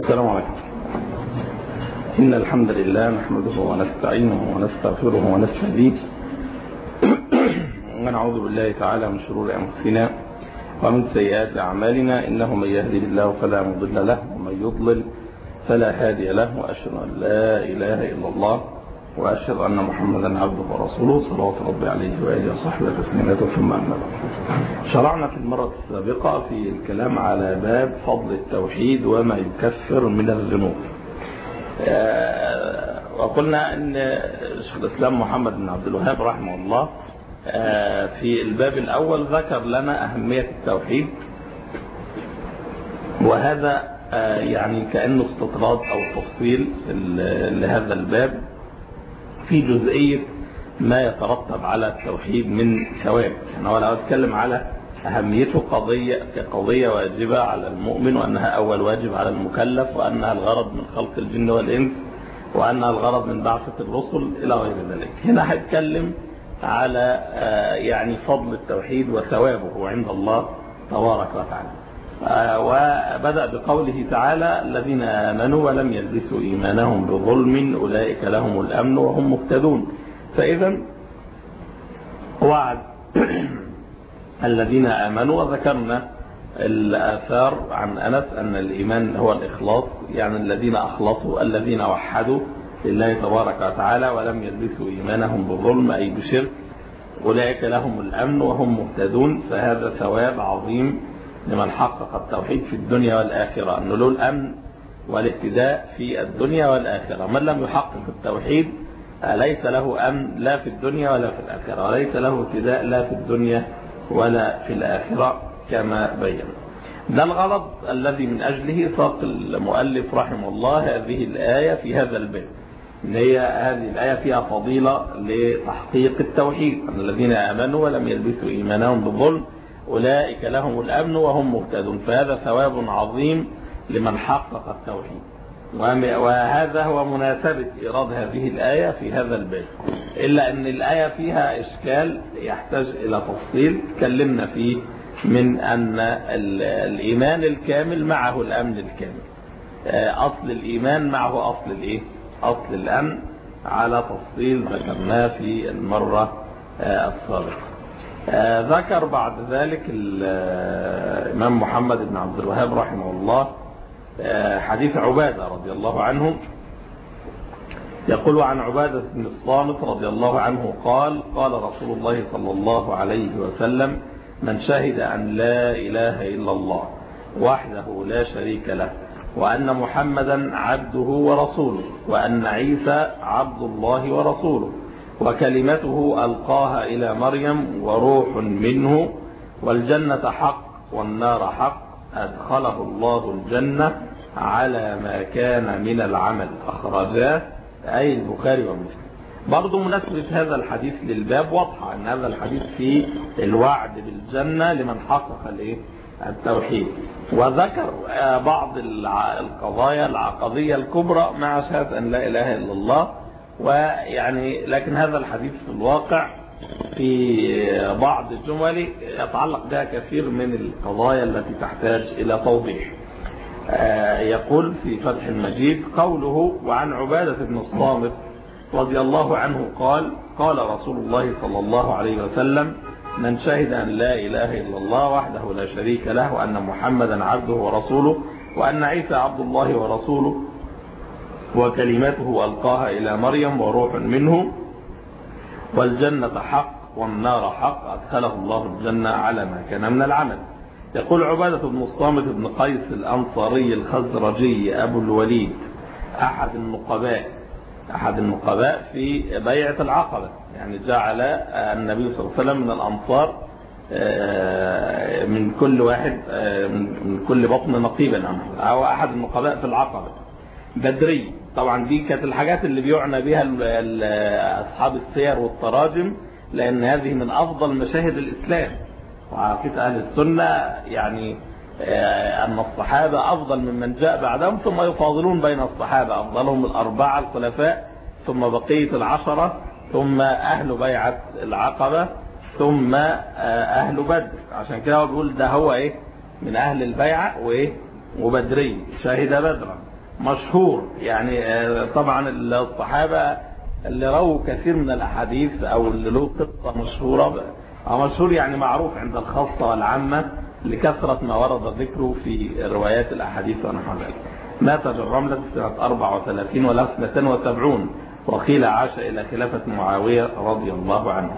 السلام عليكم إن الحمد لله نحمده ونستعينه ونستغفره ونستهديه ونعوذ بالله تعالى من شرور أنفسنا ومن سيئات أعمالنا إنه من يهدي الله فلا مضل له ومن يضلل فلا هادي له وأشهد أن لا إله إلا الله وأشهد أن محمدا عبده ورسوله صلوات ربي عليه وآله وصحبه تسليماته ثم أما بعد شرعنا في المرة السابقة في الكلام على باب فضل التوحيد وما يكفر من الذنوب وقلنا أن شيخ الإسلام محمد بن عبد الوهاب رحمه الله في الباب الأول ذكر لنا أهمية التوحيد وهذا يعني كأنه استطراد أو تفصيل لهذا الباب في جزئية ما يترتب على التوحيد من ثواب أنا لو أتكلم على أهميته قضية كقضية واجبة على المؤمن وأنها أول واجب على المكلف وأنها الغرض من خلق الجن والإنس وأنها الغرض من بعثة الرسل إلى غير ذلك هنا هتكلم على يعني فضل التوحيد وثوابه عند الله تبارك وتعالى وبدأ بقوله تعالى الذين آمنوا ولم يلبسوا إيمانهم بظلم أولئك لهم الأمن وهم مهتدون فإذا وعد الذين آمنوا وذكرنا الآثار عن أنس أن الإيمان هو الإخلاص يعني الذين أخلصوا الذين وحدوا لله تبارك وتعالى ولم يلبسوا إيمانهم بظلم أي بشرك أولئك لهم الأمن وهم مهتدون فهذا ثواب عظيم لمن حقق التوحيد في الدنيا والآخرة أنه له الأمن والاهتداء في الدنيا والآخرة من لم يحقق التوحيد ليس له أمن لا في الدنيا ولا في الآخرة وليس له اهتداء لا في الدنيا ولا في الآخرة كما بين ده الغرض الذي من أجله ساق المؤلف رحمه الله هذه الآية في هذا الباب إن هي هذه الآية فيها فضيلة لتحقيق التوحيد أن الذين آمنوا ولم يلبسوا إيمانهم بالظلم أولئك لهم الأمن وهم مهتدون فهذا ثواب عظيم لمن حقق التوحيد وهذا هو مناسبة إيراد هذه الآية في هذا الباب إلا أن الآية فيها إشكال يحتاج إلى تفصيل تكلمنا فيه من أن الإيمان الكامل معه الأمن الكامل أصل الإيمان معه أصل الإيه؟ أصل الأمن على تفصيل ذكرناه في المرة السابقة ذكر بعد ذلك الإمام محمد بن عبد الوهاب رحمه الله حديث عبادة رضي الله عنه يقول عن عبادة بن الصامت رضي الله عنه قال قال رسول الله صلى الله عليه وسلم من شهد أن لا إله إلا الله وحده لا شريك له وأن محمدا عبده ورسوله وأن عيسى عبد الله ورسوله وكلمته ألقاها إلى مريم وروح منه والجنة حق والنار حق أدخله الله الجنة على ما كان من العمل أخرجاه أي البخاري ومسلم برضو مناسبة هذا الحديث للباب واضحة أن هذا الحديث فيه الوعد بالجنة لمن حقق التوحيد وذكر بعض القضايا العقدية الكبرى مع شهادة أن لا إله إلا الله ويعني لكن هذا الحديث في الواقع في بعض الجمل يتعلق بها كثير من القضايا التي تحتاج إلى توضيح يقول في فتح المجيد قوله وعن عبادة بن الصامت رضي الله عنه قال قال رسول الله صلى الله عليه وسلم من شهد أن لا إله إلا الله وحده لا شريك له وأن محمدا عبده ورسوله وأن عيسى عبد الله ورسوله وكلمته ألقاها إلى مريم وروح منه والجنة حق والنار حق أدخله الله الجنة على ما كان من العمل يقول عبادة بن الصامت بن قيس الأنصاري الخزرجي أبو الوليد أحد النقباء أحد النقباء في بيعة العقبة يعني جعل النبي صلى الله عليه وسلم من الأنصار من كل واحد من كل بطن نقيبا أو أحد النقباء في العقبة بدري طبعا دي كانت الحاجات اللي بيعنى بها أصحاب السير والتراجم لأن هذه من أفضل مشاهد الإسلام وعقيدة أهل السنة يعني أن الصحابة أفضل ممن جاء بعدهم ثم يفاضلون بين الصحابة أفضلهم الأربعة الخلفاء ثم بقية العشرة ثم أهل بيعة العقبة ثم أهل بدر عشان كده هو بيقول ده هو إيه من أهل البيعة وإيه وبدري شهد بدرا مشهور يعني طبعا الصحابة اللي رووا كثير من الأحاديث أو اللي له قصة مشهورة مشهور يعني معروف عند الخاصة والعامة لكثرة ما ورد ذكره في روايات الأحاديث ونحو ذلك مات بالرملة سنة 34 ولا 72 وقيل عاش إلى خلافة معاوية رضي الله عنه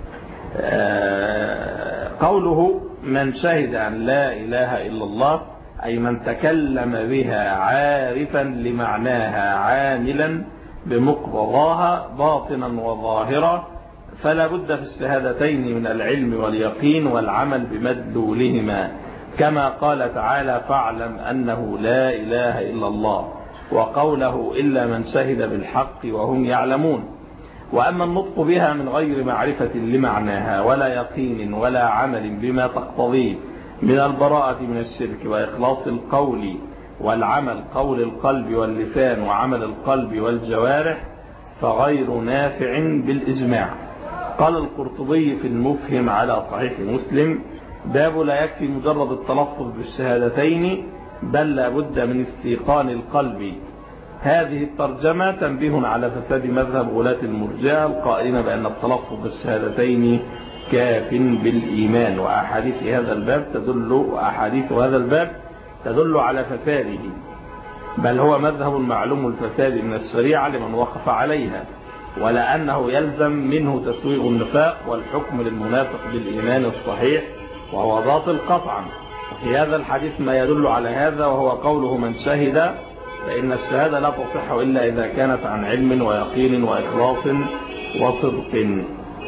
قوله من شهد أن لا إله إلا الله أي من تكلم بها عارفا لمعناها عاملا بمقتضاها باطنا وظاهرا فلا بد في الشهادتين من العلم واليقين والعمل بمدلولهما كما قال تعالى فاعلم أنه لا إله إلا الله وقوله إلا من شهد بالحق وهم يعلمون وأما النطق بها من غير معرفة لمعناها ولا يقين ولا عمل بما تقتضيه من البراءة من الشرك وإخلاص القول والعمل قول القلب واللسان وعمل القلب والجوارح فغير نافع بالإجماع قال القرطبي في المفهم على صحيح مسلم باب لا يكفي مجرد التلفظ بالشهادتين بل لا بد من استيقان القلب هذه الترجمة تنبيه على فساد مذهب غلاة المرجاة القائلين بأن التلفظ بالشهادتين كاف بالإيمان وأحاديث هذا الباب تدل وأحاديث هذا الباب تدل على فساده بل هو مذهب معلوم الفساد من الشريعة لمن وقف عليها ولأنه يلزم منه تسويغ النفاق والحكم للمنافق بالإيمان الصحيح وهو باطل قطعا وفي هذا الحديث ما يدل على هذا وهو قوله من شهد فإن الشهادة لا تصح إلا إذا كانت عن علم ويقين وإخلاص وصدق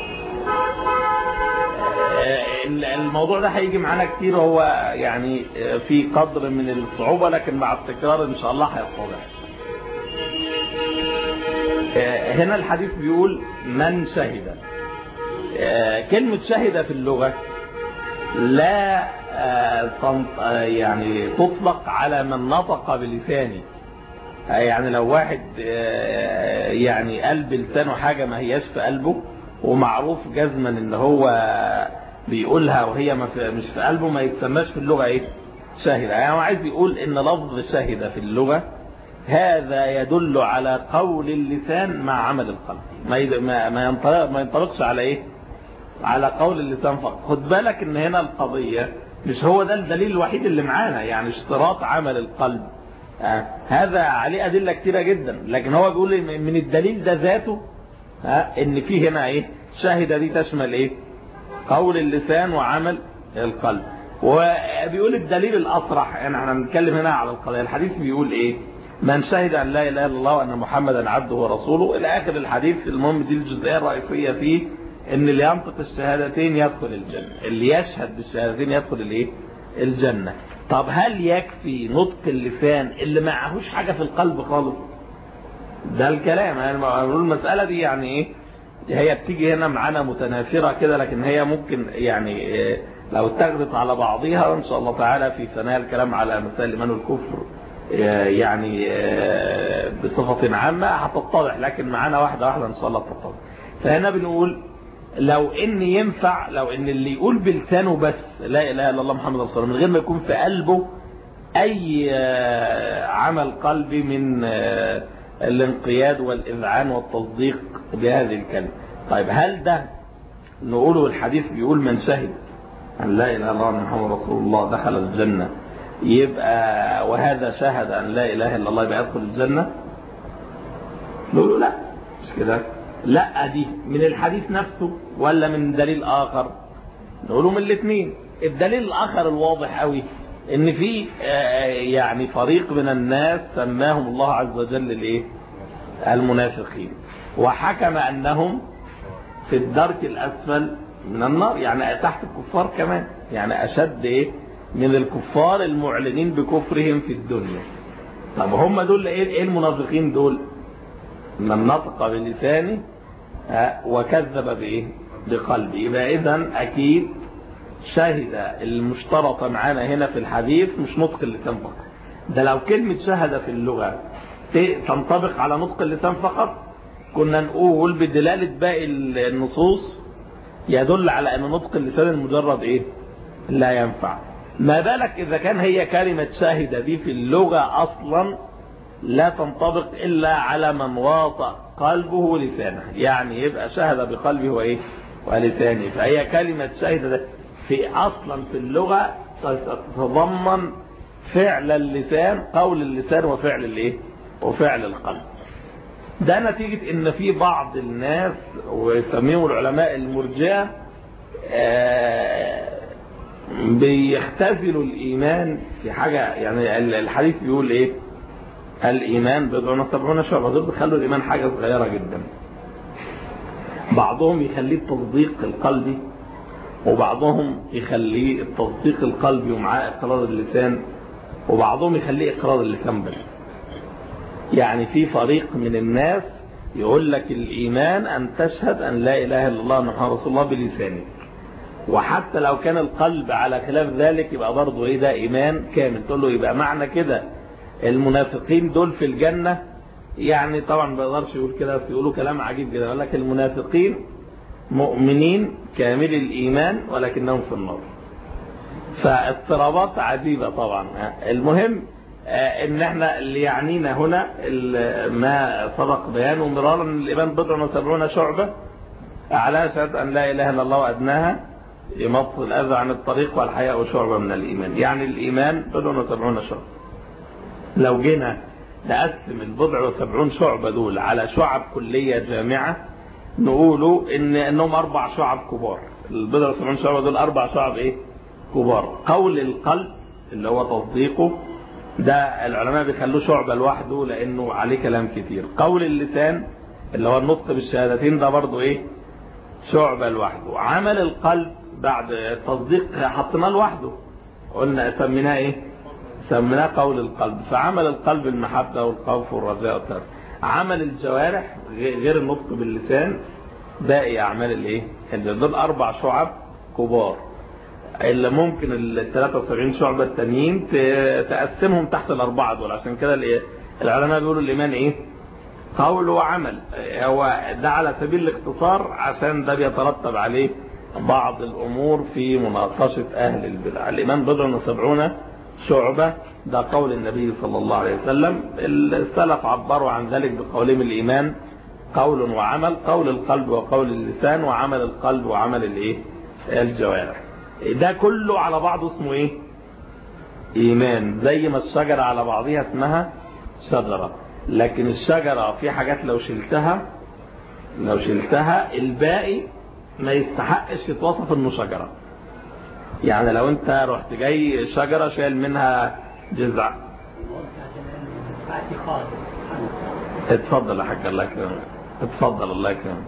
الموضوع ده هيجي معانا كتير وهو يعني في قدر من الصعوبة لكن مع التكرار إن شاء الله هيتضح هنا الحديث بيقول من شهد كلمة شهد في اللغة لا يعني تطلق على من نطق بلسانه يعني لو واحد يعني قلب لسانه حاجة ما هياش في قلبه ومعروف جزما ان هو بيقولها وهي مش في قلبه ما يتسماش في اللغة ايه شاهد يعني هو عايز يقول ان لفظ شاهد في اللغة هذا يدل على قول اللسان مع عمل القلب ما ما ينطلق ما ينطلقش على ايه على قول اللسان فقط خد بالك ان هنا القضية مش هو ده الدليل الوحيد اللي معانا يعني اشتراط عمل القلب آه. هذا عليه أدلة كتيرة جدا لكن هو بيقول من الدليل ده ذاته آه. ان في هنا ايه شاهد دي تشمل ايه قول اللسان وعمل القلب وبيقول الدليل الأصرح يعني احنا بنتكلم هنا على القضية الحديث بيقول ايه من شهد أن لا إله إلا الله وأن محمدا عبده ورسوله إلى آخر الحديث المهم دي الجزئية الرئيسية فيه ان اللي ينطق الشهادتين يدخل الجنة اللي يشهد بالشهادتين يدخل الايه الجنة طب هل يكفي نطق اللسان اللي معهوش حاجة في القلب خالص ده الكلام يعني المسألة دي يعني ايه هي بتيجي هنا معانا متنافرة كده لكن هي ممكن يعني إيه لو اتخذت على بعضها ان شاء الله تعالى في ثنايا الكلام على مسائل الايمان والكفر يعني بصفة عامة هتتضح لكن معانا واحدة واحدة ان شاء الله تتضح فهنا بنقول لو ان ينفع لو ان اللي يقول بلسانه بس لا اله الا الله محمد رسول الله من غير ما يكون في قلبه اي عمل قلبي من الانقياد والاذعان والتصديق بهذه الكلمه طيب هل ده نقوله الحديث بيقول من شهد ان لا اله الا الله محمد رسول الله دخل الجنه يبقى وهذا شهد ان لا اله الا الله يبقى يدخل الجنه نقول لا مش كده لا دي من الحديث نفسه ولا من دليل آخر نقوله من الاثنين الدليل الآخر الواضح قوي ان في يعني فريق من الناس سماهم الله عز وجل الايه المنافقين وحكم انهم في الدرك الاسفل من النار يعني تحت الكفار كمان يعني اشد ايه من الكفار المعلنين بكفرهم في الدنيا طب هم دول ايه المنافقين دول من نطق بلسانه وكذب بايه بقلبه يبقى اذا اكيد شهد المشترط معانا هنا في الحديث مش نطق اللسان فقط ده لو كلمة شهد في اللغة تنطبق على نطق اللسان فقط كنا نقول بدلالة باقي النصوص يدل على ان نطق اللسان المجرد ايه لا ينفع ما بالك اذا كان هي كلمة شاهد دي في اللغة اصلا لا تنطبق إلا على من واطأ قلبه ولسانه يعني يبقى شهد بقلبه وإيه ولسانه فهي كلمة شهد في أصلا في اللغة تتضمن فعل اللسان قول اللسان وفعل الايه وفعل القلب ده نتيجة ان في بعض الناس ويسميهم العلماء المرجئة بيختزلوا الايمان في حاجة يعني الحديث بيقول ايه الايمان بضع وسبعون شعبة دول بيخلوا الايمان حاجة صغيرة جدا بعضهم يخليه التصديق القلبي وبعضهم يخليه التصديق القلبي ومعاه اقرار اللسان وبعضهم يخليه اقرار اللسان بس يعني في فريق من الناس يقول لك الايمان ان تشهد ان لا اله الا الله محمد رسول الله بلسانك وحتى لو كان القلب على خلاف ذلك يبقى برضه ايه ده ايمان كامل تقول له يبقى معنى كده المنافقين دول في الجنة يعني طبعا ما بيقدرش يقول كده بس يقولوا كلام عجيب كده يقول لك المنافقين مؤمنين كامل الايمان ولكنهم في النار فاضطرابات عجيبة طبعا المهم ان احنا اللي يعنينا هنا ما سبق بيانه مرارا ان الايمان بضع وسبعون شعبة اعلاها شهادة ان لا اله الا الله وادناها يمط الاذى عن الطريق والحياء شعبة من الايمان يعني الايمان بضع وسبعون شعبة لو جينا نقسم البضع وسبعون شعبة دول على شعب كلية جامعة نقولوا ان انهم اربع شعب كبار البضع وسبعون شعبة دول اربع شعب ايه كبار قول القلب اللي هو تصديقه ده العلماء بيخلوه شعبة لوحده لانه عليه كلام كتير قول اللسان اللي هو النطق بالشهادتين ده برضه ايه شعبة لوحده عمل القلب بعد التصديق حطيناه لوحده قلنا سميناه ايه سميناه قول القلب فعمل القلب المحبة والخوف والرجاء والترك عمل الجوارح غير النطق باللسان باقي اعمال الايه دول اربع شعب كبار اللي ممكن ال 73 شعبة التانيين تقسمهم تحت الأربعة دول عشان كده العلماء بيقولوا الإيمان إيه؟ قول وعمل هو ده على سبيل الاختصار عشان ده بيترتب عليه بعض الأمور في مناقشة أهل البدع الإيمان بضع وسبعون شعبة ده قول النبي صلى الله عليه وسلم السلف عبروا عن ذلك بقولهم الإيمان قول وعمل قول القلب وقول اللسان وعمل القلب وعمل الايه الجوارح ده كله على بعضه اسمه ايه ايمان زي ما الشجرة على بعضها اسمها شجرة لكن الشجرة في حاجات لو شلتها لو شلتها الباقي ما يستحقش يتوصف انه شجرة يعني لو انت رحت جاي شجرة شايل منها جذع اتفضل يا حاج الله يكرمك اتفضل الله يكرمك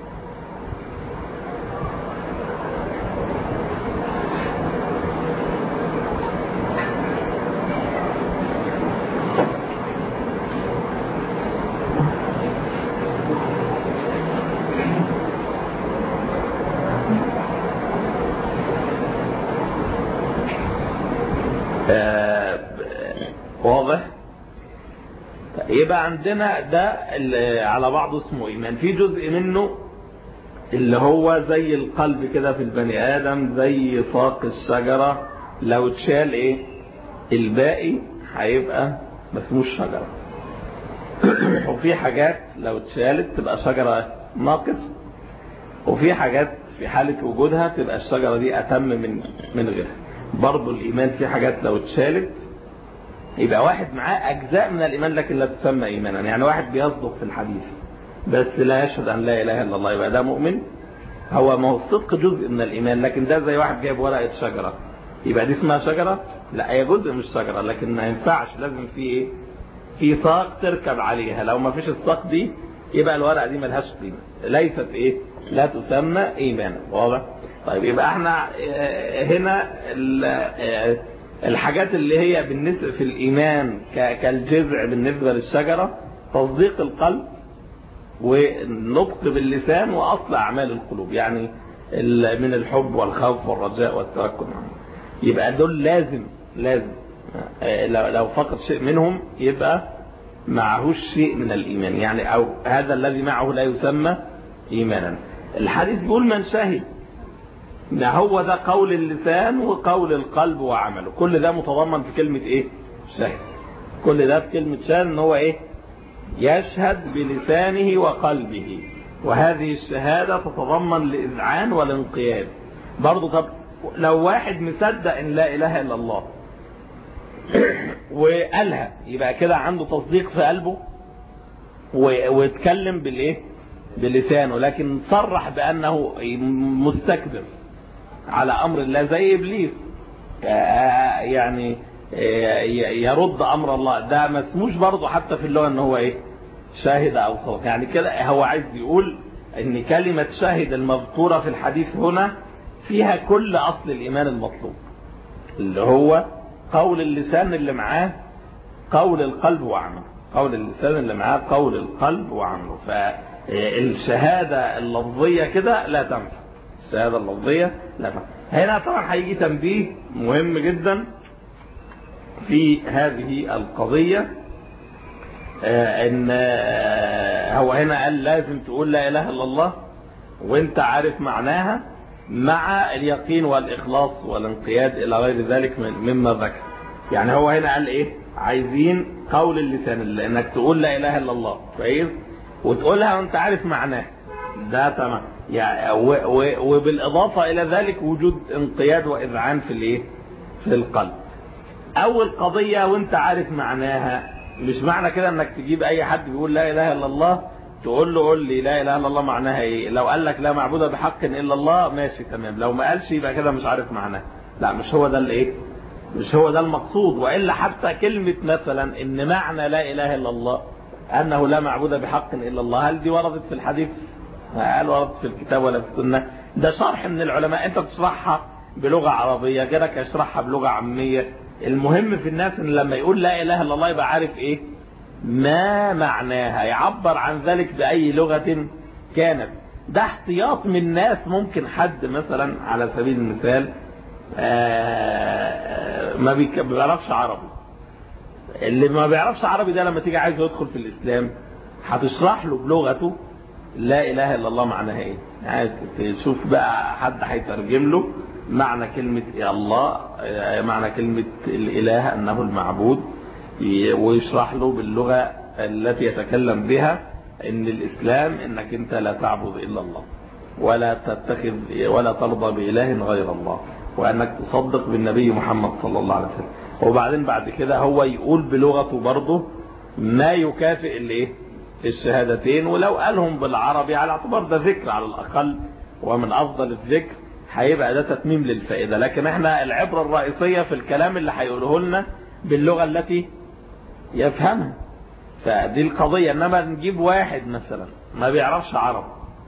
واضح يبقى عندنا ده على بعضه اسمه ايمان في جزء منه اللي هو زي القلب كده في البني ادم زي ساق الشجرة لو اتشال ايه الباقي هيبقى ما اسموش شجرة وفي حاجات لو اتشالت تبقى شجرة ناقص وفي حاجات في حالة وجودها تبقى الشجرة دي اتم من من غيرها برضه الايمان في حاجات لو اتشالت يبقى واحد معاه أجزاء من الإيمان لكن لا تسمى إيمانا يعني واحد بيصدق في الحديث بس لا يشهد أن لا إله إلا الله يبقى ده مؤمن هو ما هو الصدق جزء من الإيمان لكن ده زي واحد جايب ورقة شجرة يبقى دي اسمها شجرة لا هي جزء من الشجرة لكن ما ينفعش لازم في إيه في ساق تركب عليها لو ما فيش الساق دي يبقى الورقة دي ملهاش قيمة ليست إيه لا تسمى إيمانا واضح طيب يبقى احنا هنا الحاجات اللي هي بالنسبة في الإيمان كالجذع بالنسبة للشجرة تصديق القلب والنطق باللسان وأصل أعمال القلوب يعني من الحب والخوف والرجاء والتوكل يبقى دول لازم لازم لو فقد شيء منهم يبقى معهوش شيء من الإيمان يعني أو هذا الذي معه لا يسمى إيمانا الحديث بيقول من شهد ده هو ده قول اللسان وقول القلب وعمله كل ده متضمن في كلمة ايه شهد كل ده في كلمة شهادة ان هو ايه يشهد بلسانه وقلبه وهذه الشهادة تتضمن الإذعان والانقياد برضو طب لو واحد مصدق ان لا اله الا الله وقالها يبقى كده عنده تصديق في قلبه واتكلم بالايه بلسانه لكن صرح بانه مستكبر على امر الله زي ابليس يعني يرد امر الله ده ما اسموش برضه حتى في اللغه ان هو ايه شاهد او صوت يعني كده هو عايز يقول ان كلمه شاهد المذكوره في الحديث هنا فيها كل اصل الايمان المطلوب اللي هو قول اللسان اللي معاه قول القلب وعمله قول اللسان اللي معاه قول القلب وعمله فالشهادة اللفظية كده لا تنفع الشهادة اللفظية لا تنفع هنا طبعا هيجي تنبيه مهم جدا في هذه القضية ان هو هنا قال لازم تقول لا اله الا الله وانت عارف معناها مع اليقين والإخلاص والانقياد إلى غير ذلك مما ذكر يعني هو هنا قال إيه عايزين قول اللسان انك تقول لا إله إلا الله كويس وتقولها وانت عارف معناها ده تمام يعني وبالإضافة إلى ذلك وجود انقياد وإذعان في الإيه في القلب أول قضية وانت عارف معناها مش معنى كده انك تجيب اي حد بيقول لا اله الا الله تقول له قول لي لا اله الا الله معناها ايه لو قال لك لا معبود بحق الا الله ماشي تمام لو ما قالش يبقى كده مش عارف معناها لا مش هو ده اللي ايه مش هو ده المقصود والا حتى كلمه مثلا ان معنى لا اله الا الله انه لا معبود بحق الا الله هل دي وردت في الحديث هل وردت في الكتاب ولا في السنه ده شرح من العلماء انت بتشرحها بلغه عربيه غيرك يشرحها بلغه عاميه المهم في الناس ان لما يقول لا اله الا الله يبقى عارف ايه ما معناها يعبر عن ذلك بأي لغة كانت ده احتياط من ناس ممكن حد مثلا على سبيل المثال ما بيعرفش عربي اللي ما بيعرفش عربي ده لما تيجي عايز يدخل في الإسلام هتشرح له بلغته لا إله إلا الله معناها إيه عايز تشوف بقى حد هيترجم له معنى كلمة يا الله معنى كلمة الإله أنه المعبود ويشرح له باللغة التي يتكلم بها ان الاسلام انك انت لا تعبد الا الله ولا تتخذ ولا ترضى باله غير الله وانك تصدق بالنبي محمد صلى الله عليه وسلم وبعدين بعد كده هو يقول بلغته برضه ما يكافئ الايه الشهادتين ولو قالهم بالعربي على اعتبار ده ذكر على الاقل ومن افضل الذكر هيبقى ده تتميم للفائده لكن احنا العبره الرئيسيه في الكلام اللي هيقوله لنا باللغه التي يفهمها فدي القضية انما نجيب واحد مثلا ما بيعرفش عرب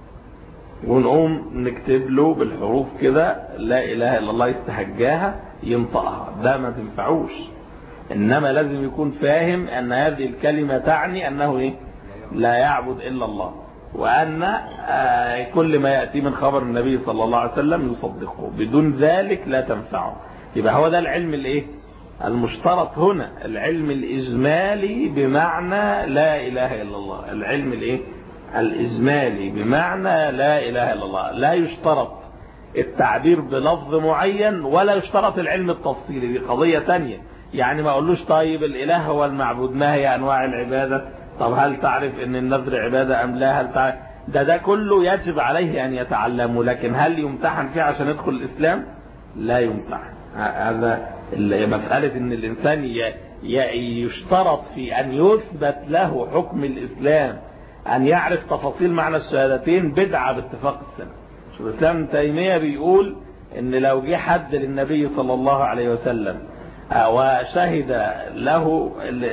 ونقوم نكتب له بالحروف كده لا اله الا الله يستهجاها ينطقها ده ما تنفعوش انما لازم يكون فاهم ان هذه الكلمة تعني انه ايه لا يعبد الا الله وان آه كل ما يأتي من خبر النبي صلى الله عليه وسلم يصدقه بدون ذلك لا تنفعه يبقى هو ده العلم الايه المشترط هنا العلم الإجمالي بمعنى لا إله إلا الله العلم الإيه؟ الإجمالي بمعنى لا إله إلا الله لا يشترط التعبير بلفظ معين ولا يشترط العلم التفصيلي دي قضية تانية يعني ما أقولوش طيب الإله هو المعبود ما هي أنواع العبادة طب هل تعرف أن النذر عبادة أم لا هل تعرف ده ده كله يجب عليه أن يتعلمه لكن هل يمتحن فيه عشان يدخل الإسلام لا يمتحن هذا مسألة ان الانسان يشترط في ان يثبت له حكم الاسلام ان يعرف تفاصيل معنى الشهادتين بدعة باتفاق السلف شوف الاسلام ابن تيمية بيقول ان لو جه حد للنبي صلى الله عليه وسلم وشهد له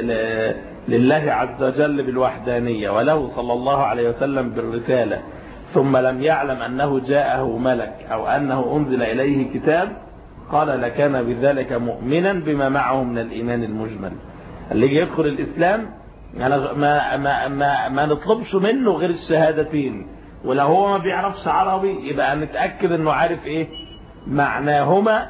لله عز وجل بالوحدانية وله صلى الله عليه وسلم بالرسالة ثم لم يعلم انه جاءه ملك او انه انزل اليه كتاب قال لكان بذلك مؤمنا بما معه من الإيمان المجمل اللي يجي يدخل الإسلام ما, ما, ما, ما نطلبش منه غير الشهادتين ولو هو ما بيعرفش عربي يبقى نتأكد انه عارف ايه معناهما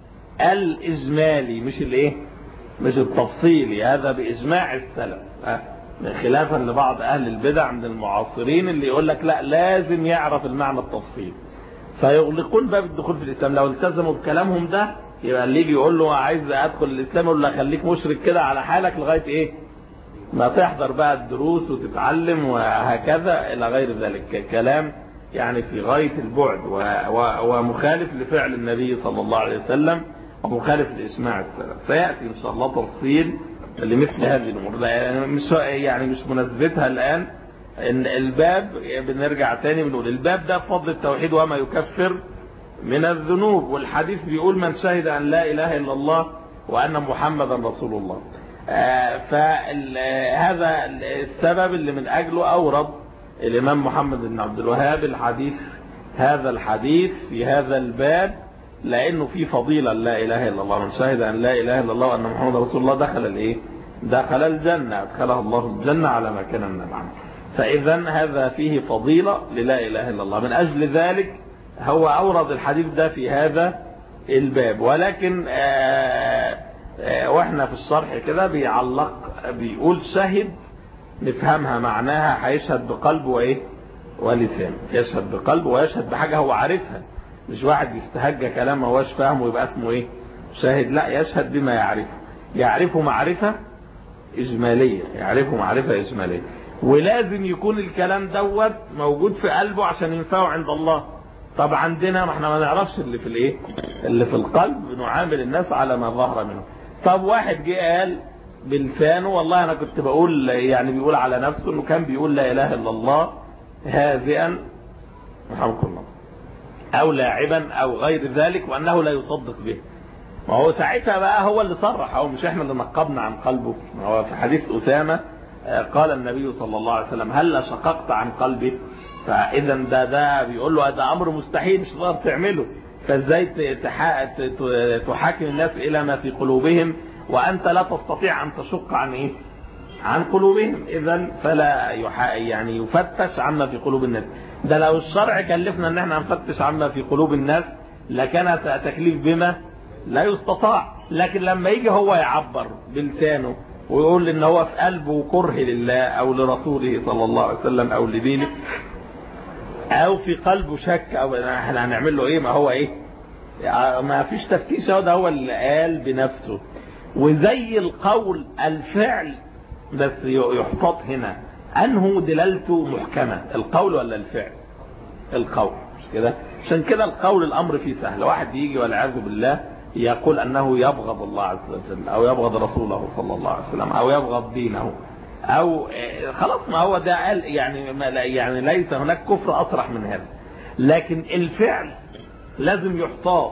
الإجمالي مش الايه مش التفصيلي هذا بإجماع السلف خلافا لبعض أهل البدع من المعاصرين اللي يقول لك لا لازم يعرف المعنى التفصيلي فيغلقون باب الدخول في الإسلام لو التزموا بكلامهم ده يبقى اللي يجي يقول له عايز ادخل الاسلام يقول له خليك مشرك كده على حالك لغايه ايه ما تحضر بقى الدروس وتتعلم وهكذا الى غير ذلك كلام يعني في غايه البعد ومخالف لفعل النبي صلى الله عليه وسلم ومخالف لاجماع السلف سياتي ان شاء الله تفصيل لمثل هذه الامور يعني مش يعني مش مناسبتها الان ان الباب بنرجع تاني بنقول الباب ده فضل التوحيد وما يكفر من الذنوب والحديث بيقول من شهد ان لا اله الا الله وان محمدا رسول الله فهذا السبب اللي من اجله اورد الامام محمد بن عبد الوهاب الحديث هذا الحديث في هذا الباب لانه في فضيله لا اله الا الله من شهد ان لا اله الا الله وان محمد رسول الله دخل الايه دخل الجنه ادخله الله الجنه على ما كان من العمل فاذا هذا فيه فضيله للا اله الا الله من اجل ذلك هو اورد الحديث ده في هذا الباب ولكن آآ آآ واحنا في الشرح كده بيعلق بيقول شهد نفهمها معناها هيشهد بقلبه وايه ولسان يشهد بقلبه ويشهد بحاجه هو عارفها مش واحد يستهجى كلام ما هوش فاهمه يبقى اسمه ايه شاهد لا يشهد بما يعرفه يعرفه معرفة إجمالية يعرفه معرفة إجمالية ولازم يكون الكلام دوت موجود في قلبه عشان ينفعه عند الله طب عندنا ما احنا ما نعرفش اللي في الايه اللي في القلب نعامل الناس على ما ظهر منه طب واحد جه قال بلسانه والله انا كنت بقول يعني بيقول على نفسه انه كان بيقول لا اله الا الله هازئا رحمكم الله او لاعبا او غير ذلك وانه لا يصدق به ما هو ساعتها بقى هو اللي صرح هو مش احنا اللي نقبنا عن قلبه هو في حديث اسامه قال النبي صلى الله عليه وسلم هل شققت عن قلبه فاذا ده ده بيقول له ده امر مستحيل مش تقدر تعمله فازاي تحاكم الناس الى ما في قلوبهم وانت لا تستطيع ان تشق عن ايه عن قلوبهم اذا فلا يعني يفتش عما في قلوب الناس ده لو الشرع كلفنا ان احنا نفتش عما في قلوب الناس لكان تكليف بما لا يستطاع لكن لما يجي هو يعبر بلسانه ويقول ان هو في قلبه كره لله او لرسوله صلى الله عليه وسلم او لدينه او في قلبه شك او احنا هنعمل له ايه ما هو ايه ما فيش تفتيش هو ده هو اللي قال بنفسه وزي القول الفعل بس يحتاط هنا انه دلالته محكمه القول ولا الفعل القول مش كده عشان كده القول الامر فيه سهل واحد يجي والعياذ بالله يقول انه يبغض الله عز وجل او يبغض رسوله صلى الله عليه وسلم او يبغض دينه او خلاص ما هو ده قال يعني يعني ليس هناك كفر اصرح من هذا لكن الفعل لازم يحتاط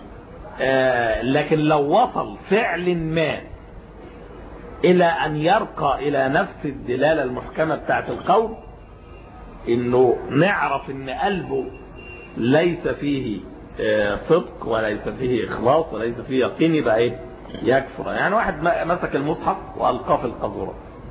لكن لو وصل فعل ما الى ان يرقى الى نفس الدلاله المحكمه بتاعت القول انه نعرف ان قلبه ليس فيه صدق وليس فيه اخلاص وليس فيه يقين يبقى ايه يكفر يعني واحد مسك المصحف والقاه في القذوره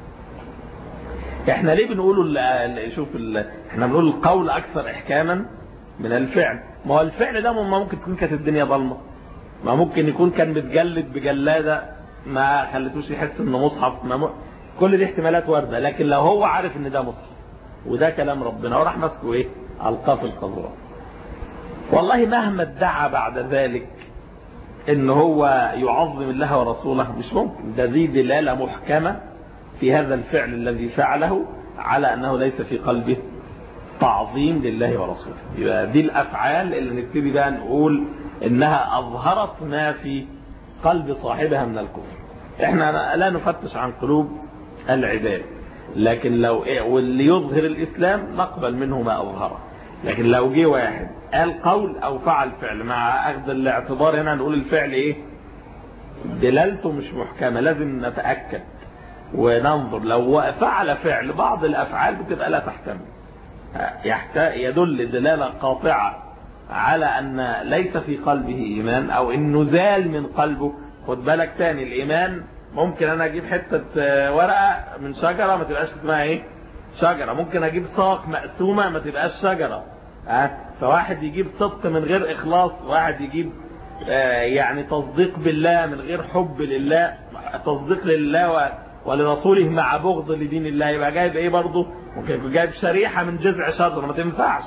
احنا ليه بنقول شوف احنا بنقول القول اكثر احكاما من الفعل ما هو الفعل ده ما ممكن تكون كانت الدنيا ضلمه ما ممكن يكون كان متجلد بجلاده ما خلتوش يحس انه مصحف ما م... كل دي احتمالات وارده لكن لو هو عارف ان ده مصحف وده كلام ربنا وراح ماسكه ايه القاه في القذوره والله مهما ادعى بعد ذلك ان هو يعظم الله ورسوله مش ممكن ده دي دلاله محكمه في هذا الفعل الذي فعله على انه ليس في قلبه تعظيم لله ورسوله يبقى دي الافعال اللي نبتدي بقى نقول انها اظهرت ما في قلب صاحبها من الكفر احنا لا نفتش عن قلوب العباد لكن لو إيه واللي يظهر الاسلام نقبل منه ما اظهره لكن لو جه واحد قال قول او فعل فعل مع اخذ الاعتبار هنا نقول الفعل ايه دلالته مش محكمه لازم نتاكد وننظر لو فعل فعل بعض الافعال بتبقى لا تحتمل يدل دلاله قاطعه على ان ليس في قلبه ايمان او انه زال من قلبه خد بالك تاني الايمان ممكن انا اجيب حته ورقه من شجره ما تبقاش اسمها ايه شجره ممكن اجيب ساق مقسومه ما تبقاش شجره ها فواحد يجيب صدق من غير اخلاص واحد يجيب يعني تصديق بالله من غير حب لله تصديق لله ولرسوله مع بغض لدين الله يبقى جايب ايه برضه ممكن يكون جايب شريحه من جذع شجره ما تنفعش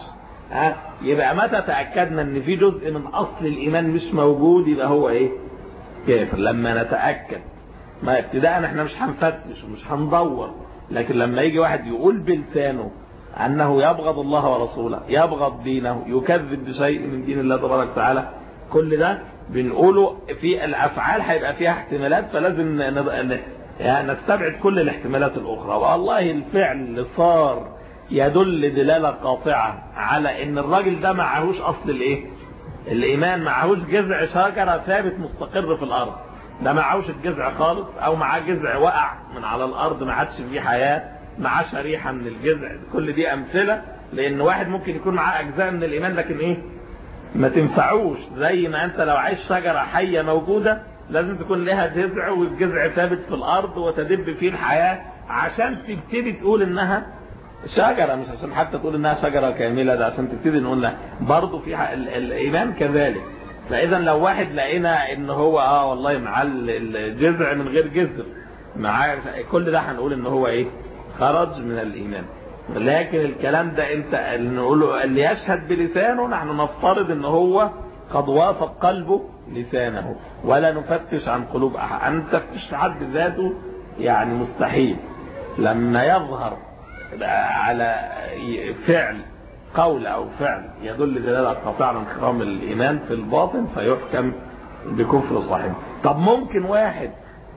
ها يبقى متى تأكدنا ان في جزء من اصل الايمان مش موجود يبقى هو ايه كافر لما نتأكد ما ابتداء احنا مش هنفتش ومش هندور لكن لما يجي واحد يقول بلسانه انه يبغض الله ورسوله يبغض دينه يكذب بشيء من دين الله تبارك وتعالى كل ده بنقوله في الافعال هيبقى فيها احتمالات فلازم يعني نستبعد كل الاحتمالات الاخرى والله الفعل اللي صار يدل دلالة قاطعة على ان الراجل ده معهوش اصل الايه الايمان معهوش جذع شجرة ثابت مستقر في الارض ده معهوش الجذع خالص او معاه جذع وقع من على الارض ما عادش فيه حياة معاه شريحة من الجذع كل دي امثلة لان واحد ممكن يكون معاه اجزاء من الايمان لكن ايه ما تنفعوش زي ما انت لو عايش شجرة حية موجودة لازم تكون لها جذع والجذع ثابت في الارض وتدب فيه الحياة عشان تبتدي تقول انها شجرة مش عشان حتى تقول انها شجرة كاملة ده عشان تبتدي نقول لها برضه في الايمان كذلك فاذا لو واحد لقينا ان هو اه والله معاه الجذع من غير جذر معاه كل ده هنقول ان هو ايه خرج من الايمان لكن الكلام ده انت نقوله اللي يشهد بلسانه نحن نفترض ان هو قد وافق قلبه لسانه ولا نفتش عن قلوب احد ان تفتش في حد ذاته يعني مستحيل لما يظهر على فعل قول او فعل يدل دلاله قاطعه على انخرام الايمان في الباطن فيحكم بكفر صاحبه طب ممكن واحد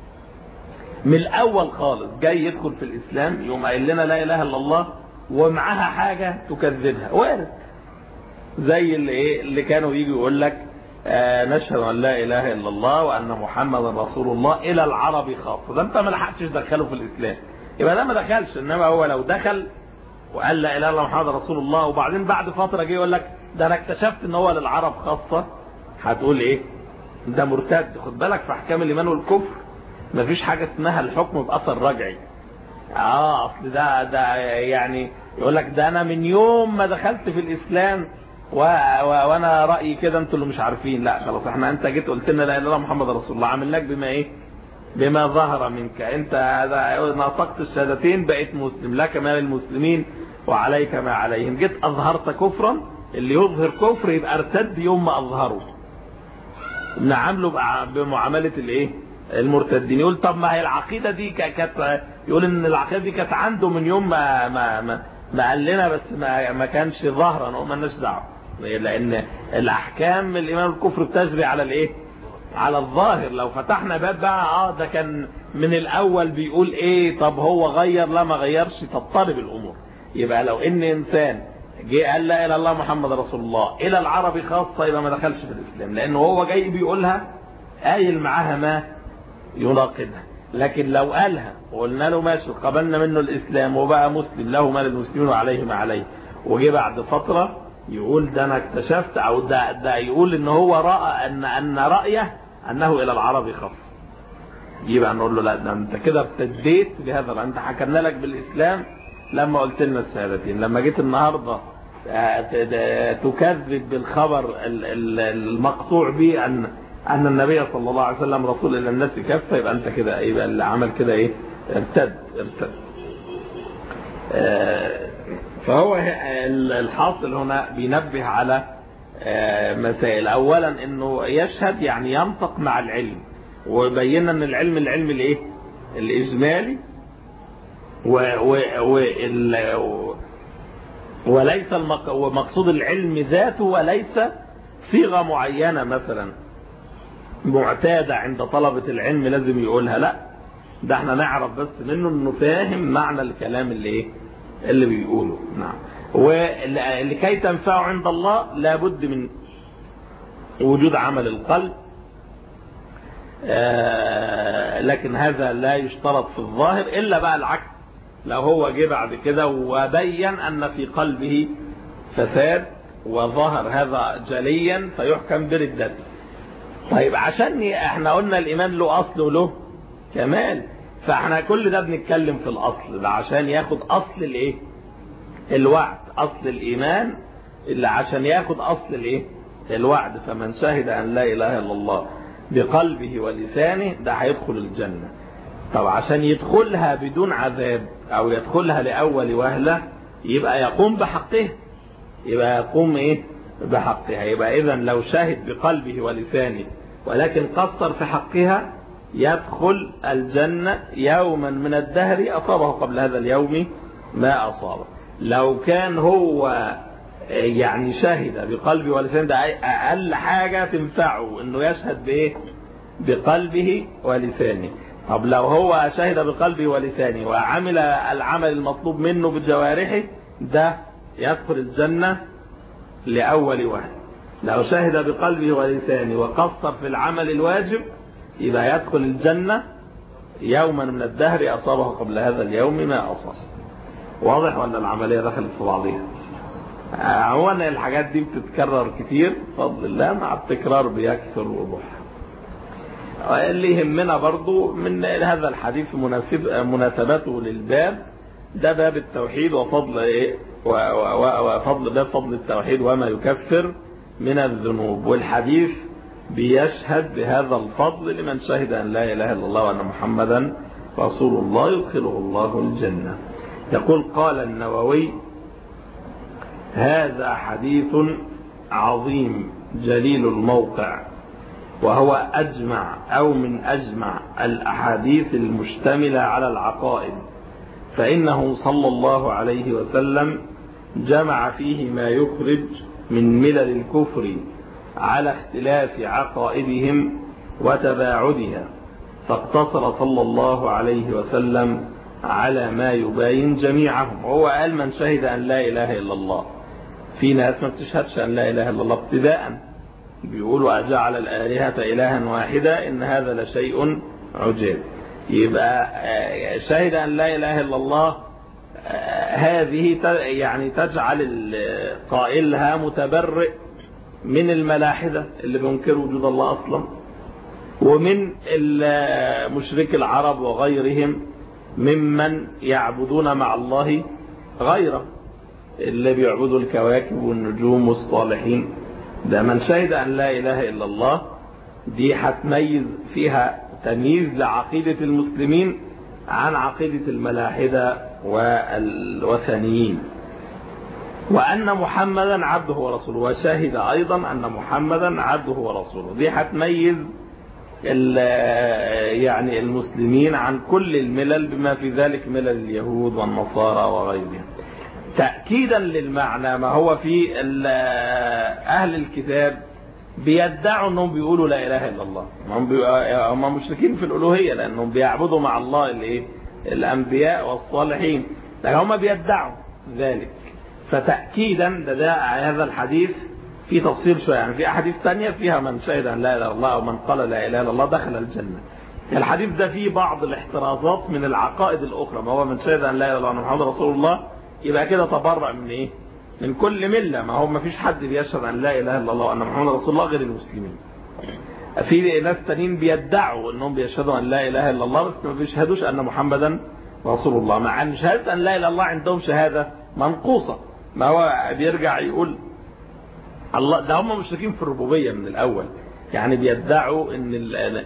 من الاول خالص جاي يدخل في الاسلام يقوم قايل لنا لا اله الا الله ومعاها حاجه تكذبها وارد زي اللي ايه اللي كانوا يجي يقول لك آه نشهد ان لا اله الا الله وان محمدا رسول الله الى العرب خاصه ده انت ما لحقتش تدخله في الاسلام يبقى ده ما دخلش انما هو لو دخل وقال لا اله الا الله محمد رسول الله وبعدين بعد فتره جه يقول لك ده انا اكتشفت ان هو للعرب خاصه هتقول ايه ده مرتد خد بالك في احكام الايمان والكفر مفيش حاجه اسمها الحكم باثر رجعي اه اصل ده ده يعني يقول لك ده انا من يوم ما دخلت في الاسلام و... و... وانا رايي كده انتوا اللي مش عارفين لا خلاص احنا انت جيت قلت لنا لا اله الا الله محمد رسول الله عامل لك بما ايه بما ظهر منك انت نطقت الشهادتين بقيت مسلم لك ما للمسلمين وعليك ما عليهم جيت اظهرت كفرا اللي يظهر كفر يبقى ارتد يوم ما اظهره نعامله بمعامله الايه المرتدين يقول طب ما هي العقيده دي كانت يقول ان العقيده دي كانت عنده من يوم ما ما ما, ما قال لنا بس ما, ما كانش ظاهرا وما لناش دعوه لان الاحكام الايمان والكفر بتجري على الايه على الظاهر لو فتحنا باب بقى اه ده كان من الاول بيقول ايه طب هو غير لا ما غيرش تضطرب الامور يبقى لو ان انسان جه قال لا اله الا الله محمد رسول الله الى العربي خاصه يبقى ما دخلش في الاسلام لانه هو جاي بيقولها قايل معاها ما يناقضها لكن لو قالها وقلنا له ماشي قبلنا منه الاسلام وبقى مسلم له ما للمسلمين وعليه ما عليه وجه بعد فتره يقول ده انا اكتشفت او ده ده يقول ان هو راى ان ان رايه انه الى العرب خاص يبقى نقول له لا ده انت كده ارتديت بهذا انت حكمنا لك بالاسلام لما قلت لنا الشهادتين لما جيت النهارده تكذب بالخبر المقطوع به ان ان النبي صلى الله عليه وسلم رسول الى الناس كافه يبقى انت كده يبقى اللي عمل كده ايه ارتد ارتد فهو الحاصل هنا بينبه على مسائل اولا انه يشهد يعني ينطق مع العلم وبينا ان العلم العلم الايه الاجمالي و و و وليس مقصود العلم ذاته وليس صيغه معينه مثلا معتاده عند طلبه العلم لازم يقولها لا ده احنا نعرف بس منه انه فاهم معنى الكلام اللي ايه اللي بيقوله نعم ولكي تنفعه عند الله لابد من وجود عمل القلب آه لكن هذا لا يشترط في الظاهر إلا بقى العكس لو هو جه بعد كده وبين أن في قلبه فساد وظهر هذا جليا فيحكم بردته طيب عشان احنا قلنا الإيمان له أصل وله كمال فاحنا كل ده بنتكلم في الأصل ده عشان ياخد أصل الإيه الوعد أصل الإيمان اللي عشان ياخد أصل الإيه الوعد فمن شهد أن لا إله إلا الله بقلبه ولسانه ده هيدخل الجنة طب عشان يدخلها بدون عذاب أو يدخلها لأول وهلة يبقى يقوم بحقه يبقى يقوم إيه بحقها يبقى إذا لو شهد بقلبه ولسانه ولكن قصر في حقها يدخل الجنة يوما من الدهر أصابه قبل هذا اليوم ما أصابه لو كان هو يعني شهد بقلبه ولسانه ده أقل حاجة تنفعه إنه يشهد بإيه بقلبه ولسانه طب لو هو شهد بقلبه ولسانه وعمل العمل المطلوب منه بجوارحه ده يدخل الجنة لأول واحد لو شهد بقلبه ولسانه وقصر في العمل الواجب يبقى يدخل الجنة يوما من الدهر أصابه قبل هذا اليوم ما أصاب واضح ولا العملية دخلت في بعضها عموما الحاجات دي بتتكرر كتير بفضل الله مع التكرار بيكثر وضوح اللي يهمنا برضو من هذا الحديث مناسب مناسبته للباب ده باب التوحيد وفضل ايه وفضل باب فضل التوحيد وما يكفر من الذنوب والحديث بيشهد بهذا الفضل لمن شهد أن لا إله إلا الله وأن محمدا رسول الله يدخله الله الجنة يقول قال النووي هذا حديث عظيم جليل الموقع وهو أجمع أو من أجمع الأحاديث المشتملة على العقائد فإنه صلى الله عليه وسلم جمع فيه ما يخرج من ملل الكفر على اختلاف عقائدهم وتباعدها فاقتصر صلى الله عليه وسلم على ما يباين جميعهم وهو قال من شهد أن لا إله إلا الله في ناس ما بتشهدش أن لا إله إلا الله ابتداء بيقولوا أجعل الآلهة إلها واحدة إن هذا لشيء عجاب يبقى شهد أن لا إله إلا الله هذه يعني تجعل قائلها متبرئ من الملاحدة اللي بينكروا وجود الله أصلا ومن مشرك العرب وغيرهم ممن يعبدون مع الله غيره اللي بيعبدوا الكواكب والنجوم والصالحين ده من شهد أن لا إله إلا الله دي هتميز فيها تمييز لعقيدة المسلمين عن عقيدة الملاحدة والوثنيين وأن محمدا عبده ورسوله وشهد أيضا أن محمدا عبده ورسوله دي هتميز يعني المسلمين عن كل الملل بما في ذلك ملل اليهود والنصارى وغيرهم تأكيدا للمعنى ما هو في أهل الكتاب بيدعوا أنهم بيقولوا لا إله إلا الله هم مشركين في الألوهية لأنهم بيعبدوا مع الله الإيه؟ الأنبياء والصالحين لكن هم بيدعوا ذلك فتأكيدا ده, ده هذا الحديث في تفصيل شوية يعني في أحاديث ثانية فيها من شهد أن لا إله إلا الله أو من قال لا إله إلا الله دخل الجنة الحديث ده فيه بعض الاحترازات من العقائد الأخرى ما هو من شهد أن لا إله إلا الله محمد رسول الله يبقى كده تبرع من إيه من كل ملة ما هو ما فيش حد بيشهد أن لا إله إلا الله وأن محمد رسول الله غير المسلمين في ناس تانيين بيدعوا أنهم بيشهدوا أن لا إله إلا الله بس ما بيشهدوش أن محمدا رسول الله مع أن شهادة أن لا إله إلا الله عندهم شهادة منقوصة ما هو بيرجع يقول الله ده هم مشركين في الربوبية من الأول يعني بيدعوا ان ال ال